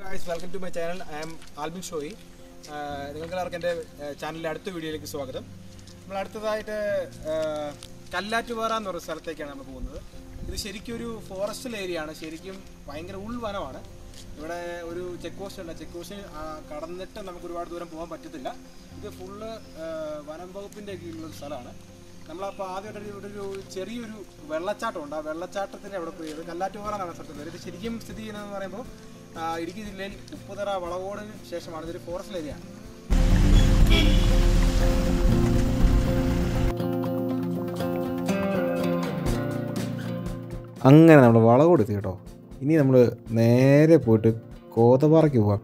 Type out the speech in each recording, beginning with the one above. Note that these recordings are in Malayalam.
guys welcome to my channel I am Albin Shoy നിങ്ങൾക്ക് എല്ലാവർക്കും എൻ്റെ ചാനലിലെ അടുത്ത വീഡിയോയിലേക്ക് സ്വാഗതം നമ്മൾ അടുത്തതായിട്ട് ആഹ്, കല്ലാറ്റുപാറ എന്ന് പറയുന്ന സ്ഥലത്തേക്കാണ് നമ്മൾ പോകുന്നത് ഇത് ശരിക്കും ഒരു ഫോറസ്റ്റൽ ഏരിയ ആണ് ശരിക്കും ഭയങ്കര ഉൾവനമാണ് ഇവിടെ ഒരു ചെക്ക് പോസ്റ്റ് ഉണ്ട് ചെക്ക് പോസ്റ്റ് കടന്നിട്ട് നമുക്ക് ഒരുപാട് ദൂരം പോകാൻ പറ്റത്തില്ല ഇത് ഫുള്ള് വനം വകുപ്പിൻ്റെ കീഴിലുള്ള സ്ഥലമാണ് നമ്മളപ്പോൾ ആദ്യമായിട്ട് ഇവിടെ ഒരു ചെറിയൊരു വെള്ളച്ചാട്ടം ഉണ്ട് ആ വെള്ളച്ചാട്ടത്തിൻ്റെ അവിടെ പോയി ഇത് കല്ലാറ്റുപാറ എന്നാണ് സ്ഥലത്ത് പേര് ഇത് ശരിക്കും സ്ഥിതി ചെയ്യുന്നതെന്ന് പറയുമ്പോൾ ആ, ഇടുക്കി ജില്ലയിൽ ഉപ്പുതറ വളവോടിന് ശേഷമാണ് ഇതൊരു ഫോറസ്റ്റ് ഏരിയ ആണ് അങ്ങനെ നമ്മൾ വളകോട് എത്തി കേട്ടോ ഇനി നമ്മൾ നേരെ പോയിട്ട് കോതപാറയ്ക്ക് പോവാം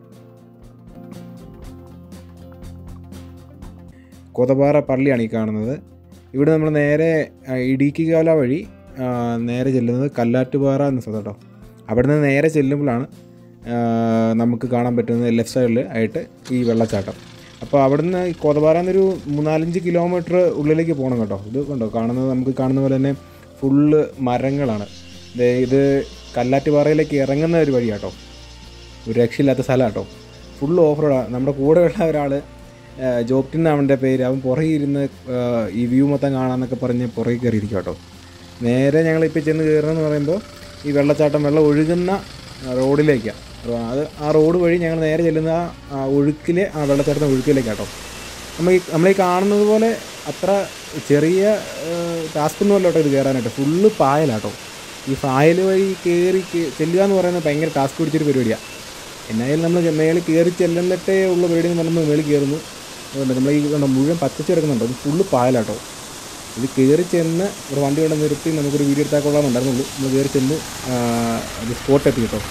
കോതപാറ പള്ളിയാണ് ഈ കാണുന്നത് ഇവിടെ നമ്മൾ നേരെ ആ, ഇടുക്കി കാല വഴി ആ, നേരെ ചെല്ലുന്നത് കല്ലാറ്റുപാറ എന്ന സ്ഥലം കേട്ടോ അവിടെ നിന്ന് നേരെ ചെല്ലുമ്പോഴാണ് ആ, നമുക്ക് കാണാൻ പറ്റുന്നത് ലെഫ്റ്റ് സൈഡിൽ ആയിട്ട് ഈ വെള്ളച്ചാട്ടം അപ്പോൾ അവിടുന്ന് ഈ കോതപാറ എന്നൊരു മൂന്നാലഞ്ച് കിലോമീറ്റർ ഉള്ളിലേക്ക് പോകണം കേട്ടോ ഇത് കണ്ടോ കാണുന്നത് നമുക്ക് കാണുന്ന പോലെ തന്നെ ഫുള്ള് മരങ്ങളാണ് ദേ ഇത് കല്ലാറ്റുപാറയിലേക്ക് ഇറങ്ങുന്ന ഒരു വഴിയാട്ടോ ഒരു രക്ഷയില്ലാത്ത സ്ഥലമാണ് കേട്ടോ ഫുള്ള് ഓഫ് റോഡാണ് നമ്മുടെ കൂടെയുള്ള ഒരാൾ ജോപ്റ്റിൻ അവൻ്റെ പേര് അവൻ പുറകെ ഇരുന്ന് ആ, ഈ വ്യൂ മൊത്തം കാണാമെന്നൊക്കെ പറഞ്ഞ് പുറകെ കയറിയിരിക്കും കേട്ടോ നേരെ ഞങ്ങളിപ്പോൾ ചെന്ന് കയറുന്നതെന്ന് പറയുമ്പോൾ ഈ വെള്ളച്ചാട്ടം വെള്ളം ഒഴുകുന്ന റോഡിലേക്കാണ് അപ്പോൾ അത് ആ റോഡ് വഴി ഞങ്ങൾ നേരെ ചെല്ലുന്ന ആ- ആ ഒഴുക്കിലെ ആ വെള്ളച്ചാട്ടത്തിൻ്റെ ഒഴുക്കിലേക്കാണ് കേട്ടോ നമ്മൾ ഈ നമ്മളീ കാണുന്നത് പോലെ അത്ര ചെറിയ ടാസ്ക് ഒന്നും അല്ല കേട്ടോ ഇത് കയറാനായിട്ട് ഫുള്ള് പായലാട്ടോ ഈ പായൽ വഴി കയറി കേ- ചെല്ലുക എന്ന് പറയുന്നത് ഭയങ്കര ടാസ്ക് പിടിച്ചൊരു പരിപാടിയാണ് എന്നായാലും നമ്മൾ മേളിൽ കയറി ചെല്ലുന്നിട്ടേ ഉള്ള പരിപാടി എന്ന് പറയുമ്പോൾ മേളിൽ കയറുന്നു അതുകൊണ്ട് നമ്മൾ ഈ കണ്ടോ മുഴുവൻ പച്ചച്ച് കിടക്കുന്നുണ്ട് ഇത് ഫുള്ള് പായലാട്ടോ ഇത് കയറി ചെന്ന് ഒരു വണ്ടി കൊണ്ട് നിർത്തി നമുക്കൊരു വീഡിയോ എടുത്താൽ കൊള്ളാമെന്നുണ്ടായിരുന്നുള്ളൂ നമ്മൾ കയറി ചെന്ന് ആ, അത് സ്പോട്ട് എത്തി കേട്ടോ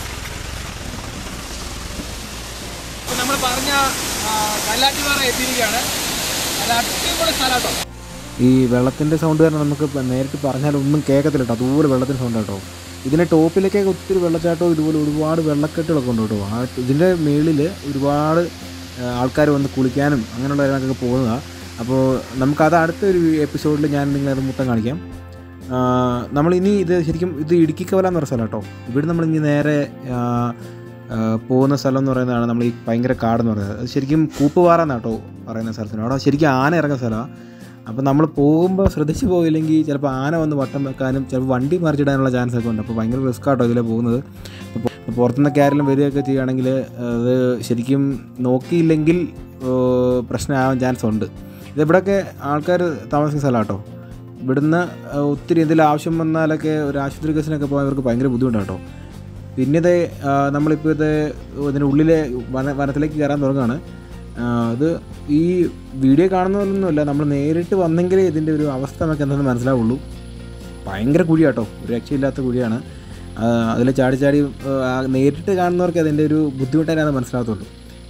ഇപ്പം നമ്മൾ പറഞ്ഞ ആ, കല്ലാറ്റുപാറ എത്തിയിരിക്കുകയാണ് അത് അടിപൊളി സ്ഥലം കേട്ടോ ഈ വെള്ളത്തിൻ്റെ സൗണ്ട് കാരണം നമുക്ക് ഇപ്പം നേരിട്ട് പറഞ്ഞാൽ ഒന്നും കേൾക്കത്തില്ല കേട്ടോ അതുപോലെ വെള്ളത്തിൻ്റെ സൗണ്ട് കേട്ടോ ഇതിൻ്റെ ടോപ്പിലേക്കൊക്കെ ഒത്തിരി വെള്ളച്ചാട്ടവും ഇതുപോലെ ഒരുപാട് വെള്ളക്കെട്ടുകളൊക്കെ ഉണ്ട് കേട്ടോ ആ ഇതിൻ്റെ മുകളിൽ ഒരുപാട് ആൾക്കാർ വന്ന് കുളിക്കാനും അങ്ങനെയുള്ള കാര്യങ്ങളൊക്കെ പോകുന്നതാണ് അപ്പോൾ നമുക്കത് അടുത്തൊരു എപ്പിസോഡിൽ ഞാൻ നിങ്ങളത് മൊത്തം കാണിക്കാം ആ, നമ്മളിനി ഇത് ശരിക്കും ഇത് ഇടുക്കി കവല എന്ന് പറയുന്ന സ്ഥലം കേട്ടോ ഇവിടെ നമ്മൾ ഇനി നേരെ ആ, ആ, പോകുന്ന സ്ഥലം എന്ന് പറയുന്നതാണ് നമ്മൾ ഈ ഭയങ്കര കാടെന്ന് പറയുന്നത് അത് ശരിക്കും കൂപ്പുപാറ എന്നാട്ടോ പറയുന്ന സ്ഥലത്തിന് അവിടെ ശരിക്കും ആന ഇറങ്ങുന്ന സ്ഥലമാണ് അപ്പോൾ നമ്മൾ പോകുമ്പോൾ ശ്രദ്ധിച്ച് പോയില്ലെങ്കിൽ ചിലപ്പോൾ ആന വന്ന് വട്ടം വെക്കാനും ചിലപ്പോൾ വണ്ടി മറിച്ചിടാനുള്ള ചാൻസ് ഒക്കെ ഉണ്ട് അപ്പോൾ ഭയങ്കര റിസ്ക് ആട്ടോ ഇതിലെ പോകുന്നത് അപ്പോൾ പുറത്തുനിന്നൊക്കെ ആരെങ്കിലും വരികയൊക്കെ ചെയ്യുകയാണെങ്കിൽ അത് ശരിക്കും നോക്കിയില്ലെങ്കിൽ ഏഹ്, പ്രശ്നമാവാൻ ചാൻസ് ഉണ്ട് ഇതിവിടെയൊക്കെ ആൾക്കാർ താമസിക്കുന്ന സ്ഥലമാണ് കേട്ടോ ഇവിടുന്ന് ഏഹ്, ഒത്തിരി എന്തെങ്കിലും ആവശ്യം വന്നാലൊക്കെ ഒരു ആശുപത്രി കേസിനൊക്കെ പോകാൻ ഇവർക്ക് ഭയങ്കര ബുദ്ധിമുട്ടാണ് കേട്ടോ പിന്നെ ഇത് ആ, നമ്മളിപ്പോൾ ഇത് ഇതിൻ്റെ ഉള്ളിലെ വന വനത്തിലേക്ക് കയറാൻ തുടങ്ങുകയാണ് ആ, ഇത് ഈ വീഡിയോ കാണുന്നതൊന്നുമല്ല നമ്മൾ നേരിട്ട് വന്നെങ്കിലേ ഇതിൻ്റെ ഒരു അവസ്ഥ നമുക്ക് എന്താണെന്ന് മനസ്സിലാവുള്ളൂ ഭയങ്കര കുഴിയാട്ടോ ഒരു രക്ഷയില്ലാത്ത കുഴിയാണ് അതിൽ ചാടി ചാടി ആ, നേരിട്ട് കാണുന്നവർക്ക് അതിൻ്റെ ഒരു ബുദ്ധിമുട്ടാണ് മനസ്സിലാകത്തുള്ളൂ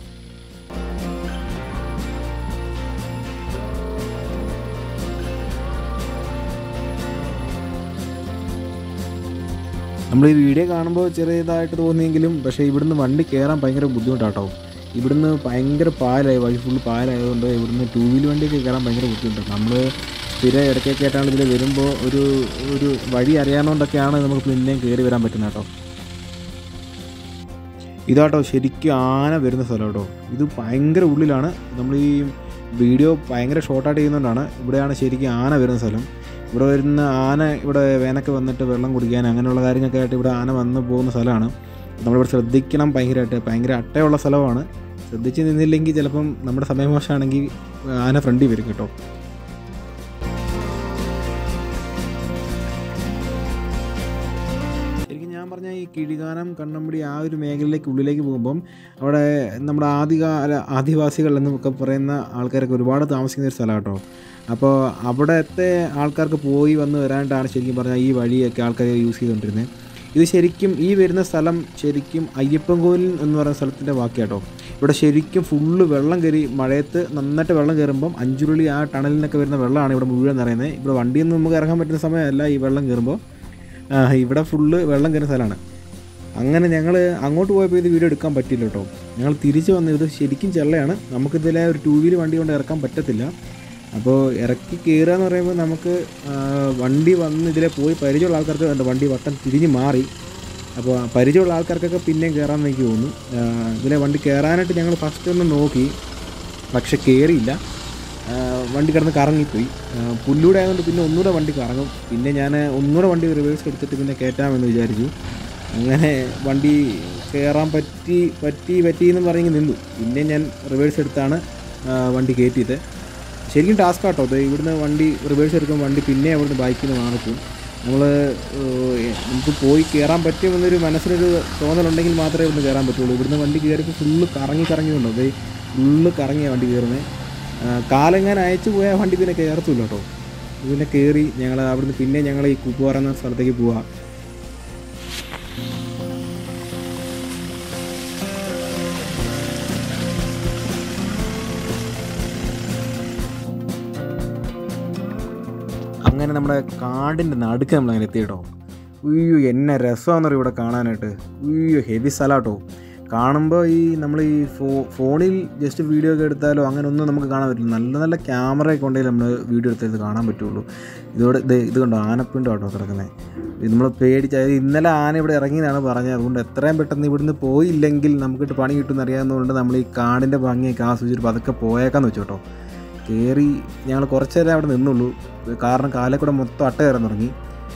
നമ്മൾ ഈ വീഡിയോ കാണുമ്പോൾ ചെറിയതായിട്ട് തോന്നിയെങ്കിലും പക്ഷേ ഇവിടുന്ന് വണ്ടി കയറാൻ ഭയങ്കര ബുദ്ധിമുട്ടാട്ടോ ഇവിടുന്ന് ഭയങ്കര പാലായി വഴി ഫുള്ള് പാലായതുകൊണ്ട് ഇവിടുന്ന് ടൂ വീലർ വണ്ടിയൊക്കെ കയറാൻ ഭയങ്കര ബുദ്ധിമുട്ടാണ് നമ്മൾ സ്ഥിരം ഇടയ്ക്കൊക്കെ ആയിട്ടാണ് ഇതിൽ വരുമ്പോൾ ഒരു ഒരു വഴി അറിയാവുന്നതുകൊണ്ടൊക്കെയാണ് നമുക്ക് പിന്നെയും കയറി വരാൻ പറ്റുന്നത് കേട്ടോ ഇതാട്ടോ ശരിക്കും ആന വരുന്ന സ്ഥലം കേട്ടോ ഇത് ഭയങ്കര ഉള്ളിലാണ് നമ്മൾ ഈ വീഡിയോ ഭയങ്കര ഷോർട്ടായിട്ട് ചെയ്യുന്നതുകൊണ്ടാണ് ഇവിടെയാണ് ശരിക്കും ആന വരുന്ന സ്ഥലം ഇവിടെ വരുന്ന ആന ഇവിടെ വേനൊക്കെ വന്നിട്ട് വെള്ളം കുടിക്കാൻ അങ്ങനെയുള്ള കാര്യങ്ങളൊക്കെ ആയിട്ട് ഇവിടെ ആന വന്ന് പോകുന്ന സ്ഥലമാണ് നമ്മളിവിടെ ശ്രദ്ധിക്കണം ഭയങ്കരമായിട്ട് ഭയങ്കര അട്ടയുള്ള സ്ഥലമാണ് ശ്രദ്ധിച്ച് നിന്നില്ലെങ്കിൽ ചിലപ്പം നമ്മുടെ സമയമോശമാണെങ്കിൽ ആന ഫ്രണ്ടിൽ വരും കേട്ടോ ശരിക്കും ഞാൻ പറഞ്ഞ ഈ കിഴികാനം കണ്ണമ്പടി ആ ഒരു മേഖലയിലേക്ക് ഉള്ളിലേക്ക് പോകുമ്പം അവിടെ നമ്മുടെ ആദികാല ആദിവാസികൾ എന്നൊക്കെ പറയുന്ന ആൾക്കാരൊക്കെ ഒരുപാട് താമസിക്കുന്ന ഒരു സ്ഥലമാണ് കേട്ടോ അപ്പോൾ അവിടുത്തെ ആൾക്കാർക്ക് പോയി വന്ന് വരാണ്ടാണ് ശരിക്കും പറഞ്ഞാൽ ഈ വഴിയൊക്കെ ആൾക്കാർ യൂസ് ചെയ്തുകൊണ്ടിരുന്നത് ഇത് ശരിക്കും ഈ വരുന്ന സ്ഥലം ശരിക്കും അയ്യപ്പൻകോവിൽ എന്ന് പറയുന്ന സ്ഥലത്തിൻ്റെ ബാക്കിയാട്ടോ ഇവിടെ ശരിക്കും ഫുള്ള് വെള്ളം കയറി മഴയത്ത് നന്നായിട്ട് വെള്ളം കയറുമ്പം അഞ്ചുരുളി ആ ടണലിനൊക്കെ വരുന്ന വെള്ളമാണ് ഇവിടെ മുഴുവൻ നിറയുന്നത് ഇവിടെ വണ്ടിയിൽ നിന്ന് നമുക്ക് ഇറങ്ങാൻ പറ്റുന്ന സമയമല്ല ഈ വെള്ളം കയറുമ്പോൾ ആ, ഇവിടെ ഫുള്ള് വെള്ളം കയറുന്ന സ്ഥലമാണ് അങ്ങനെ ഞങ്ങൾ അങ്ങോട്ട് പോയപ്പോൾ ഇത് വീഡിയോ എടുക്കാൻ പറ്റില്ല കേട്ടോ ഞങ്ങൾ തിരിച്ച് വന്നത് ഇത് ശരിക്കും ചെള്ളയാണ് നമുക്കിതിലെ ഒരു ടൂ വീലർ വണ്ടി കൊണ്ട് ഇറക്കാൻ പറ്റത്തില്ല അപ്പോൾ ഇറക്കി കയറുക എന്ന് പറയുമ്പോൾ നമുക്ക് ആ, വണ്ടി വന്ന് ഇതിലെ പോയി പരിചയമുള്ള ആൾക്കാർക്ക് ഉണ്ട് വണ്ടി വട്ടം തിരിഞ്ഞ് മാറി അപ്പോൾ പരിചയമുള്ള ആൾക്കാർക്കൊക്കെ പിന്നെയും കയറാമെന്ന് എനിക്ക് തോന്നുന്നു ആ, ഇതിലെ വണ്ടി കയറാനായിട്ട് ഞങ്ങൾ ഫസ്റ്റ് ഒന്ന് നോക്കി പക്ഷെ കയറിയില്ല ആ, വണ്ടി കിടന്ന് കറങ്ങിപ്പോയി ആ, പുല്ലൂടെ ആയതുകൊണ്ട് പിന്നെ ഒന്നുകൂടെ വണ്ടി കറങ്ങും പിന്നെ ഞാൻ ഒന്നുകൂടെ വണ്ടി റിവേഴ്സ് എടുത്തിട്ട് പിന്നെ കയറ്റാമെന്ന് വിചാരിച്ചു അങ്ങനെ വണ്ടി കയറാൻ പറ്റി പറ്റി പറ്റി എന്ന് പറഞ്ഞ് നിന്നു പിന്നെ ഞാൻ റിവേഴ്സ് എടുത്താണ് ആ, വണ്ടി കയറ്റിയത് ശരിക്കും ടാസ്ക് ആട്ടോ അത് ഇവിടുന്ന് വണ്ടി റിവേഴ്സ് എടുക്കുമ്പോൾ വണ്ടി പിന്നെ അവിടുന്ന് ബൈക്കിൽ നിന്ന് മാറിക്കും നമ്മൾ നമുക്ക് പോയി കയറാൻ പറ്റുമെന്നൊരു മനസ്സിലൊരു തോന്നലുണ്ടെങ്കിൽ മാത്രമേ ഇവിടുന്ന് കയറാൻ പറ്റുള്ളൂ ഇവിടുന്ന് വണ്ടി കയറിയപ്പോൾ ഫുള്ള് കറങ്ങി കറങ്ങിയുണ്ടോ അത് ഫുള്ള് കറങ്ങിയാണ് വണ്ടി കയറുന്നത് കാലെങ്ങാൻ അയച്ചു പോയാൽ വണ്ടി പിന്നെ കയറത്തില്ല കേട്ടോ പിന്നെ കയറി ഞങ്ങൾ അവിടുന്ന് പിന്നെ ഞങ്ങൾ ഈ കുപ്പുവാറ എന്ന സ്ഥലത്തേക്ക് പോവാം അങ്ങനെ നമ്മുടെ കാടിൻ്റെ നടുക്ക് നമ്മൾ അങ്ങനെ എത്തി കേട്ടോ ഉയ്യോ എന്നെ രസമാണെന്നറിയോ ഇവിടെ കാണാനായിട്ട് ഉയ്യോ ഹെവി സ്ഥലമാട്ടോ കാണുമ്പോൾ ഈ നമ്മൾ ഈ ഫോ ഫോണിൽ ജസ്റ്റ് വീഡിയോ ഒക്കെ എടുത്താലോ അങ്ങനെ ഒന്നും നമുക്ക് കാണാൻ പറ്റില്ല നല്ല നല്ല ക്യാമറയൊക്കെ ഉണ്ടെങ്കിൽ നമ്മൾ വീഡിയോ എടുത്തത് കാണാൻ പറ്റുള്ളൂ ഇതോടെ ഇത് ഇത് കണ്ടോ ആനപ്പിണ്ടോ കേട്ടോ കിടക്കുന്നത് ഇത് നമ്മൾ പേടിച്ച് അതായത് ഇന്നലെ ആന ഇവിടെ ഇറങ്ങിയെന്നാണ് പറഞ്ഞത് അതുകൊണ്ട് എത്രയും പെട്ടെന്ന് ഇവിടുന്ന് പോയില്ലെങ്കിൽ നമുക്കിട്ട് പണി കിട്ടുമെന്ന് അറിയാവുന്നതുകൊണ്ട് നമ്മൾ ഈ കാടിൻ്റെ ഭംഗിയൊക്കെ ആസ്വദിച്ചിട്ട് പതുക്കെ പോയേക്കാന്ന് വെച്ചു കേട്ടോ കയറി ഞങ്ങൾ കുറച്ച് നേരം അവിടെ നിന്നുള്ളൂ കാരണം കാലേ കൂടെ മൊത്തം അട്ട കയറാൻ തുടങ്ങി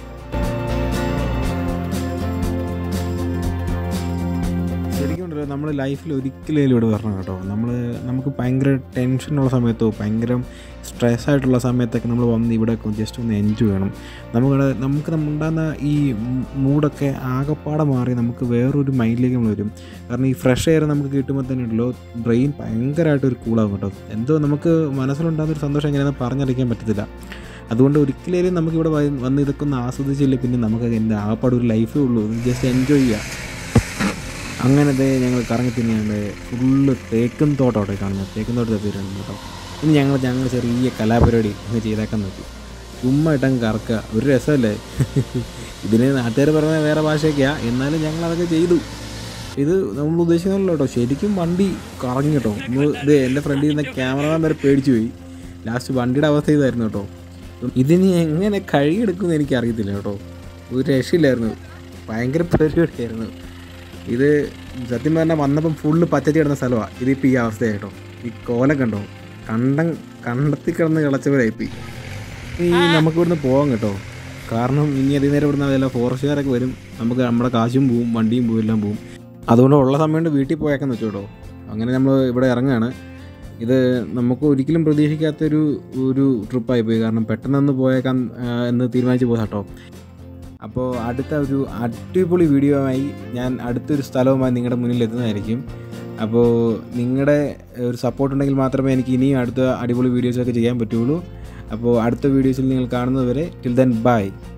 ശരിക്കും ഉണ്ടല്ലോ നമ്മൾ ലൈഫിൽ ഒരിക്കലും ഇവിടെ വരണം കേട്ടോ നമ്മൾ നമുക്ക് ഭയങ്കര ടെൻഷനുള്ള സമയത്തോ ഭയങ്കര സ്ട്രെസ് ആയിട്ടുള്ള സമയത്തൊക്കെ നമ്മൾ വന്ന് ഇവിടെ ജസ്റ്റ് ഒന്ന് എൻജോയ് ചെയ്യണം നമുക്കിവിടെ നമുക്ക് ഉണ്ടാകുന്ന ഈ മൂഡൊക്കെ ആകപ്പാടെ മാറി നമുക്ക് വേറൊരു മൈൻഡിലേക്ക് നമ്മൾ വരും കാരണം ഈ ഫ്രഷ് എയർ നമുക്ക് കിട്ടുമ്പോൾ തന്നെ ഉണ്ടല്ലോ ബ്രെയിൻ ഭയങ്കരമായിട്ട് ഒരു കൂളാകും കേട്ടോ എന്തോ നമുക്ക് മനസ്സിലുണ്ടാകുന്ന ഒരു സന്തോഷം എങ്ങനെയാണെന്ന് പറഞ്ഞറിയിക്കാൻ പറ്റത്തില്ല അതുകൊണ്ട് ഒരിക്കലും നമുക്കിവിടെ വ- വന്ന് ഇതൊക്കെ ഒന്ന് ആസ്വദിച്ചില്ല പിന്നെ നമുക്ക് എന്താ ആകപ്പാട് ഒരു ലൈഫേ ഉള്ളൂ ജസ്റ്റ് എൻജോയ് ചെയ്യുക അങ്ങനത്തെ ഞങ്ങൾ കറങ്ങി തിരിഞ്ഞാണ്ട് ഫുള്ള് തേക്കും തോട്ടോട്ടെ കാണുന്നത് തേക്കും തോട്ടത്തെ പേരാണ് കേട്ടോ ഇനി ഞങ്ങൾ ഞങ്ങൾ ചെറിയ കലാപരിപാടി അങ്ങ് ചെയ്തേക്കാൻ നോക്കി ചുമ്മാ ഇട്ടങ്ങ് കറക്കുക ഒരു രസമല്ലേ ഇതിന് നാട്ടുകാർ പറഞ്ഞ വേറെ ഭാഷയൊക്കെയാണ് എന്നാലും ഞങ്ങൾ അതൊക്കെ ചെയ്തു ഇത് നമ്മൾ ഉദ്ദേശിക്കുന്നില്ല കേട്ടോ ശരിക്കും വണ്ടി കറങ്ങി കേട്ടോ നമ്മൾ ഇത് എൻ്റെ ഫ്രണ്ടിൽ നിന്ന് ക്യാമറമാൻ വരെ പേടിച്ചു പോയി ലാസ്റ്റ് വണ്ടിയുടെ അവസ്ഥ ഇതായിരുന്നു കേട്ടോ ഇതിനി എങ്ങനെ കഴുകിയെടുക്കുമെന്ന് എനിക്ക് അറിയത്തില്ല കേട്ടോ ഒരു രക്ഷയില്ലായിരുന്നു ഭയങ്കര പരിപാടിയായിരുന്നു ഇത് സത്യം പറഞ്ഞാൽ വന്നപ്പം ഫുള്ള് പച്ചത്തി കിടന്ന സ്ഥലമാണ് ഇതിപ്പോൾ ഈ അവസ്ഥയായിട്ടോ ഈ കോലം കണ്ടോ കണ്ടം കണ്ടത്തി കിടന്ന് കിളച്ചവരായിപ്പോയി ഈ നമുക്ക് ഇവിടുന്ന് പോകാം കേട്ടോ കാരണം ഇനി അതേ നേരം ഇവിടുന്ന് വല്ല ഫോറസ്റ്റുകാരൊക്കെ വരും നമുക്ക് നമ്മുടെ കാശും പോവും വണ്ടിയും പോവും എല്ലാം പോവും അതുകൊണ്ട് ഉള്ള സമയം കൊണ്ട് വീട്ടിൽ പോയേക്കാന്ന് വെച്ചു കേട്ടോ അങ്ങനെ നമ്മൾ ഇവിടെ ഇറങ്ങുകയാണ് ഇത് നമുക്ക് ഒരിക്കലും പ്രതീക്ഷിക്കാത്തൊരു ഒരു ട്രിപ്പായി പോയി കാരണം പെട്ടെന്നൊന്ന് പോയേക്കാം ആ, എന്ന് തീരുമാനിച്ച് പോകാം കേട്ടോ അപ്പോൾ അടുത്ത ഒരു അടിപൊളി വീഡിയോ ആയി ഞാൻ അടുത്തൊരു സ്ഥലവുമായി നിങ്ങളുടെ മുന്നിൽ എത്തുന്നതായിരിക്കും അപ്പോൾ നിങ്ങളുടെ ഒരു സപ്പോർട്ട് ഉണ്ടെങ്കിൽ മാത്രമേ എനിക്ക് ഇനിയും അടുത്ത അടിപൊളി വീഡിയോസൊക്കെ ചെയ്യാൻ പറ്റുള്ളൂ അപ്പോൾ അടുത്ത വീഡിയോസിൽ നിങ്ങൾ കാണുന്നത് വരെ ടിൽ ദെൻ ബൈ